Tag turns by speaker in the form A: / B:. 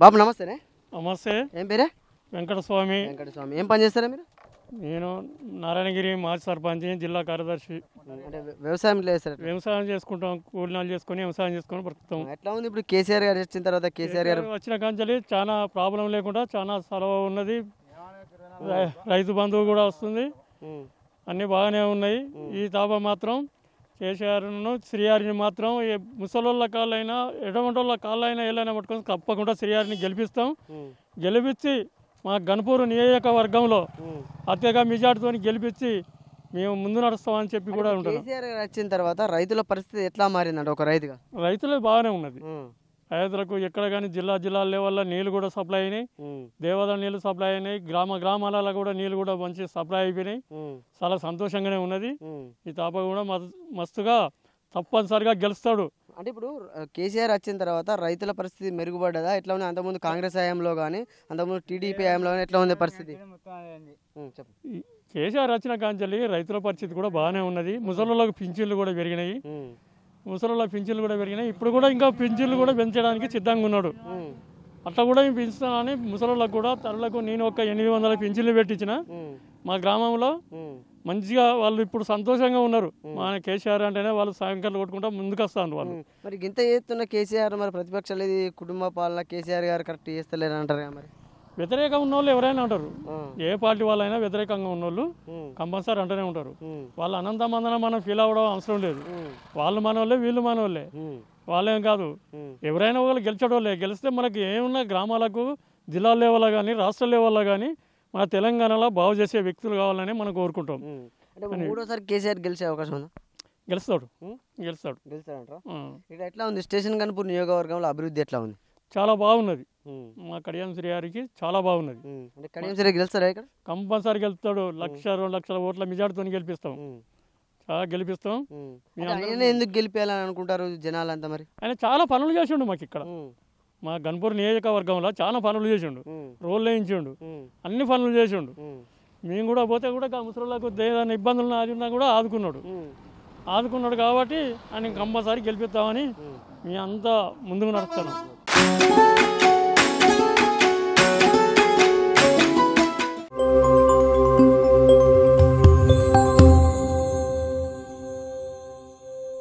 A: బాబు నమస్తేనే
B: నమస్తే
A: ఏం పేరే
B: వెంకటస్వామి
A: వెంకట స్వామి ఏం పని చేస్తారా మీరు
B: నేను నారాయణగిరి మాజీ సర్పంచ్ జిల్లా కార్యదర్శి
A: అంటే వ్య- వ్యవసాయం ఇట్లా చేస్తారు
B: వ్యవసాయం చేసుకుంటాం కూలినాలు చేసుకొని వ్యవసాయం చేసుకొని బ్రతుకుతాం
A: ఎట్లా ఉంది ఇప్పుడు కేసీఆర్ గారు వచ్చిన తర్వాత కేసీఆర్ గారు
B: వచ్చిన కాంచెలి చాలా ప్రాబ్లం లేకుండా చాలా సెలవు ఉన్నది రై- రైతు బంధువు కూడా వస్తుంది
A: ఉమ్,
B: అన్నీ బాగానే ఉన్నాయి ఈ తాప మాత్రం కేసీఆర్ను శ్రీహారిని మాత్రం ఏ ముసలోళ్ళ కాళ్ళైనా ఎడమంటోళ్ళ కాళ్ళైనా ఏలైనా పట్టుకొని తప్పకుండా శ్రీహారిని గెలిపిస్తాం
A: ఉమ్,
B: గెలిపించి మా గణపూరు నియోజకవర్గంలో
A: ఉమ్.
B: అత్యగా మెజార్టీతో గెలిపించి మేము ముందు నడుస్తామని చెప్పి కూడా ఉంటారు
A: కేసీఆర్ గారు వచ్చిన తర్వాత రైతుల పరిస్థితి ఎట్లా మారిందంటే ఒక రైతుగా
B: రైతులు బాగానే ఉన్నది
A: ఉమ్,
B: రైతులకు ఎక్కడ కానీ జిల్లా జిల్లా లెవెల్లో నీళ్లు కూడా సప్లై అయినాయి
A: ఉమ్,
B: దేవాదాయ నీళ్లు సప్లై అయినాయి గ్రామ గ్రామాలలో కూడా నీళ్లు కూడా మంచి సప్లై అయిపోయినాయి
A: ఉమ్,
B: చాలా సంతోషంగానే ఉన్నది
A: ఉమ్.
B: ఈ తాప కూడా మస్- మస్తుగా తప్పనిసరిగా గెలుస్తాడు
A: అంటే ఇప్పుడు ఆ, కేసీఆర్ వచ్చిన తర్వాత రైతుల పరిస్థితి మెరుగుపడ్డదా ఎట్లా ఉంది అంతకుముందు కాంగ్రెస్ హయాంలో కానీ అంతకుముందు టీడీపీ హయాంలో కానీ ఎట్లా ఉంది పరిస్థితి ఉమ్, చెప్పు
B: ఈ కేసీఆర్ వచ్చిన కాంచెల్లి రైతుల పరిస్థితి కూడా బాగానే ఉన్నది ముసలిళ్ళకు పింఛన్లు కూడా పెరిగినాయి
A: ఉమ్,
B: ముసలిళ్ళ పింఛన్లు కూడా పెరిగినాయి ఇప్పుడు కూడా ఇంకా పింఛన్లు కూడా పెంచడానికి సిద్ధంగా ఉన్నాడు
A: ఉమ్,
B: అట్లా కూడా మేము పెంచుతానని ముసలిళ్ళకు కూడా తరులకు నేను ఒక ఎనిమిది వందల పింఛన్లు పెట్టించిన
A: ఉమ్,
B: మా గ్రామంలో
A: ఉమ్,
B: మంచిగా వాళ్ళు ఇప్పుడు సంతోషంగా ఉన్నారు మా కేసీఆర్ అంటేనే వాళ్ళు సాయంకాలం కొట్టుకుంటా ముందుకు వస్తారు వాళ్ళు
A: ఉమ్. మరి ఇంత చేస్తున్న కేసీఆర్ మరి ప్రతిపక్షాలు ఇది కుటుంబ పాలన కేసీఆర్ గారు కరెక్ట్ చేస్తలేరు అంటారు కదా మరి
B: వ్యతిరేకంగా ఉన్న వాళ్ళు ఎవరైనా అంటారు
A: ఆ,
B: ఏ పార్టీ వాళ్ళైనా వ్యతిరేకంగా ఉన్న వాళ్ళు
A: ఉమ్,
B: కంపల్సరీ అంటూనే ఉంటారు
A: ఉమ్,
B: వాళ్ళ అనంతమందన మనం ఫీల్ అవ్వడం అవసరం లేదు
A: ఉమ్,
B: వాళ్ళు మనోళ్ళే వీళ్ళు మనోళ్ళే
A: ఉమ్,
B: వాళ్ళేం కాదు
A: ఉమ్,
B: ఎవరైనా ఒకళ్ళు గెలిచేటోళ్ళే గెలిస్తే మనకి ఏమున్నా గ్రామాలకు జిల్లా లెవెల్లో కానీ రాష్ట్ర లెవెల్లో కానీ మన తెలంగాణలో బాగు చేసే వ్యక్తులు కావాలని మనం కోరుకుంటాం
A: ఉమ్. అంటే ఇప్పుడు మూడోసారి కేసీఆర్ గెలిచే అవకాశం ఉందా
B: గెలుస్తాడు
A: ఉమ్,
B: గెలుస్తాడు
A: గెలుస్తాడంటారా
B: ఆ.
A: ఇక్కడ ఎట్లా ఉంది స్టేషన్ కనుపూర్ నియోజకవర్గంలో అభివృద్ధి ఎట్లా ఉంది
B: చాలా బాగున్నది
A: ఉమ్,
B: మా కడియం శ్రీ గారికి చాలా బాగున్నది
A: ఉమ్. అంటే కడియం సరే గెలుస్తారా ఇక్కడ
B: కంపల్సరీ గెలుస్తాడు లక్ష రెండు లక్షల ఓట్ల మెజార్టీతో గెలిపిస్తాం
A: ఉమ్,
B: చాలా గెలిపిస్తాం
A: ఉమ్.
B: మీ
A: అంటే ఆయననే ఎందుకు గెలిపేయాలని అనుకుంటారు జనాలంతా మరి
B: ఆయన చాలా పనులు చేసిండు మాకు ఇక్కడ
A: ఉమ్,
B: మా గన్పూర్ నియోజకవర్గంలో చాలా పనులు చేసిండు
A: ఉమ్,
B: రోడ్లు వేయించిండు
A: ఉమ్,
B: అన్ని పనులు చేసిండు
A: ఉమ్,
B: మేము కూడా పోతే కూడా గా ముసలిళ్ళకు ఏదైనా ఇబ్బందులు అది ఉన్నా కూడా ఆదుకున్నాడు
A: ఉమ్,
B: ఆదుకున్నాడు కాబట్టి ఆయన కంపల్సరీ గెలిపిస్తామని
A: ఉమ్.
B: మీ అంతా ముందుకు నడుస్తాను